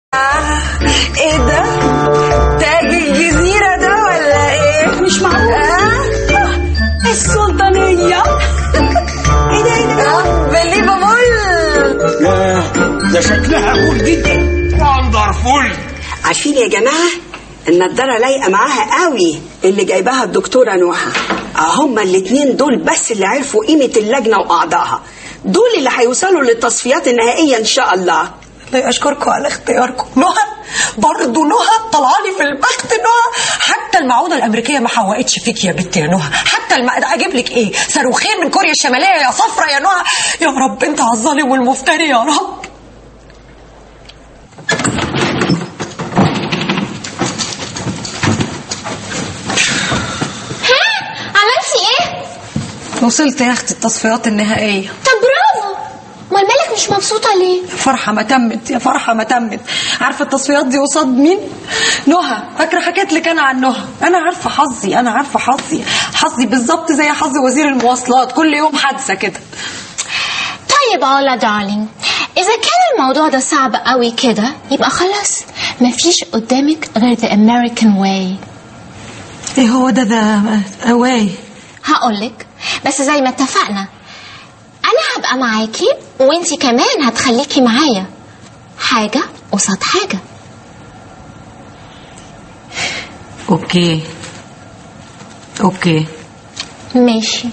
ايه ده تاج الجزيرة ده ولا ايه مش معقول آه؟ السلطانية ايه ده ايه ده بليفابل ياه ده شكلها كول جدا وندرفول عارفين يا جماعة النضارة لايقة معاها قوي اللي جايباها الدكتورة نوحة هما الاتنين دول بس اللي عرفوا قيمة اللجنة وأعضائها دول اللي هيوصلوا للتصفيات النهائية إن شاء الله الله أشكركم على اختياركم نهى برضه نهى طلع لي في البخت نهى حتى المعونة الأمريكية ما حوقتش فيك يا بنت يا نهى حتى الم... أجيب لك إيه صاروخين من كوريا الشمالية يا صفرة يا نهى يا رب أنت على الظالم والمفتري يا رب عملتي ايه؟ وصلت يا أختي التصفيات النهائية طب برافو امال مالك مش مبسوطة ليه؟ فرحة ما تمت يا فرحة ما تمت عارفة التصفيات دي قصاد مين؟ نهى فاكرة حكيت لك أنا عن نهى أنا عارفة حظي أنا عارفة حظي حظي بالظبط زي حظ وزير المواصلات كل يوم حادثة كده طيب علا دارلينج إذا كان الموضوع ده صعب قوي كده يبقى خلاص مفيش قدامك غير the American way ايه هو ده ده اواي هقولك بس زي ما اتفقنا أنا هبقى معاكي وانتي كمان هتخليكي معايا حاجة قصاد حاجة اوكي اوكي ماشي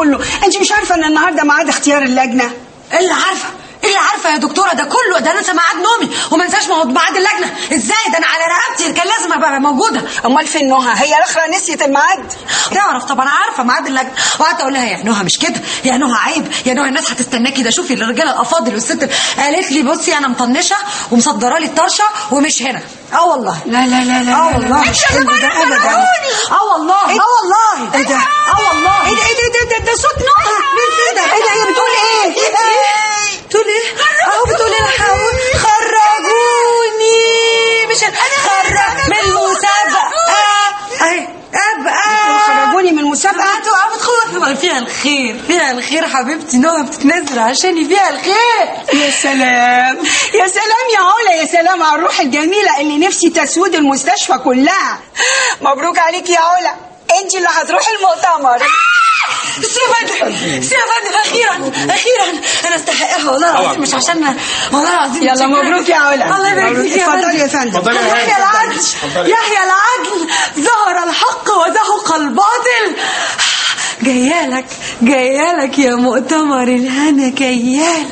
كله انت مش عارفه ان النهارده ميعاد اختيار اللجنه اللي عارفه اللي عارفه يا دكتوره ده كله ده انا لسه ميعاد نومي وما انساش موعد ميعاد اللجنه ازاي ده انا على رقبتي كان لازم ابقى موجوده امال فين نهى هي الاخرى نسيت الميعاد تعرف طبعا عارفه ميعاد اللجنه وقعدت اقول لها يا نهى مش كده يا نهى عيب يا نهى الناس هتستناكي ده شوفي الرجاله الافاضل والست قالت لي بصي انا مطنشه ومصدره لي الطرشه ومش هنا اه والله لا لا لا لا اه والله مش حلو ده ابدا اه والله اه والله ايه ده اه والله ايه ده ايه ده ده, ده, ده صوت نهى مين كده ايه ده هي بتقول ايه بتقول ايه اهو بتقول ايه الحقوني خرجوني مش خرج من المسابقه اهي ابقى خرجوني من المسابقه انتوا بتخوف فيها الخير فيها الخير حبيبتي نهى بتتنزل عشاني فيها الخير يا سلام يا سلام يا علا يا سلام على الروح الجميله اللي نفسي تسود المستشفى كلها مبروك عليك يا علا انت اللي هتروحي المؤتمر سيبا سيبا اخيرا اخيرا انا استحقها والله العظيم مش عشان والله العظيم يلا شكراً. مبروك يا علا الله يبارك مبروك. فيك يا اتفضلي يا فندم اتفضلي يا يحيى هاني. العدل اتفضلي. يحيى العدل ظهر الحق وزهق الباطل جايالك جايالك يا مؤتمر الهنا جايالك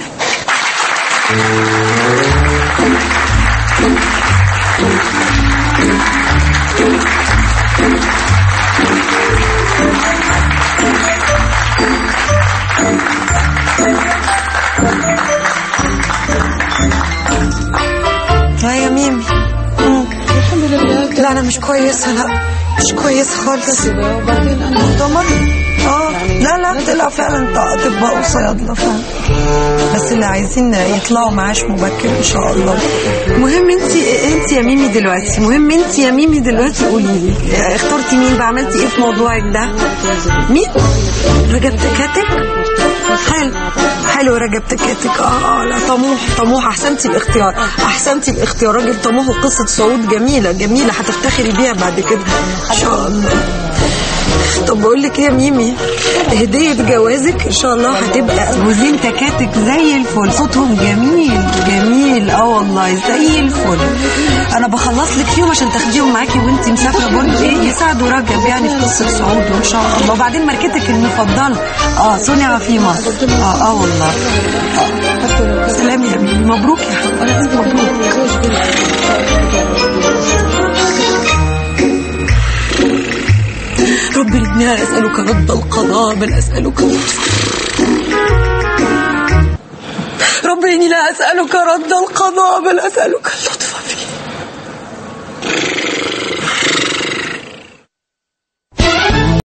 لا يا ميمي الحمد لله لا انا مش كويسه لا مش كويسه خالص وبعدين انا مؤتمر اه لا لا طلع فعلا بتاع اطباء وصيادله فعلا بس اللي عايزين يطلعوا معاش مبكر ان شاء الله مهم انت انت يا ميمي دلوقتي مهم انت يا ميمي دلوقتي قولي لي اخترتي مين بقى عملتي ايه في موضوعك ده مين رجب تكاتك حلو حلو رجب تكاتك اه اه لا طموح طموح احسنتي الاختيار احسنتي الاختيار راجل طموح وقصه صعود جميله جميله هتفتخري بيها بعد كده ان شاء الله طب بقول لك ايه يا ميمي هديه جوازك ان شاء الله هتبقى جوزين تكاتك زي الفل صوتهم جميل جميل اه والله زي الفل انا بخلص لك فيهم عشان تاخديهم معاكي وانت مسافره برضه ايه يساعدوا رجب يعني في قصه صعوده ان شاء الله وبعدين ماركتك المفضله اه صنع في مصر اه اه والله آه. سلام يا ميمي مبروك يا حبيبتي مبروك رب إني لا أسألك رد القضاء بل أسألك لطفك رب إني لا أسألك رد القضاء بل أسألك اللطف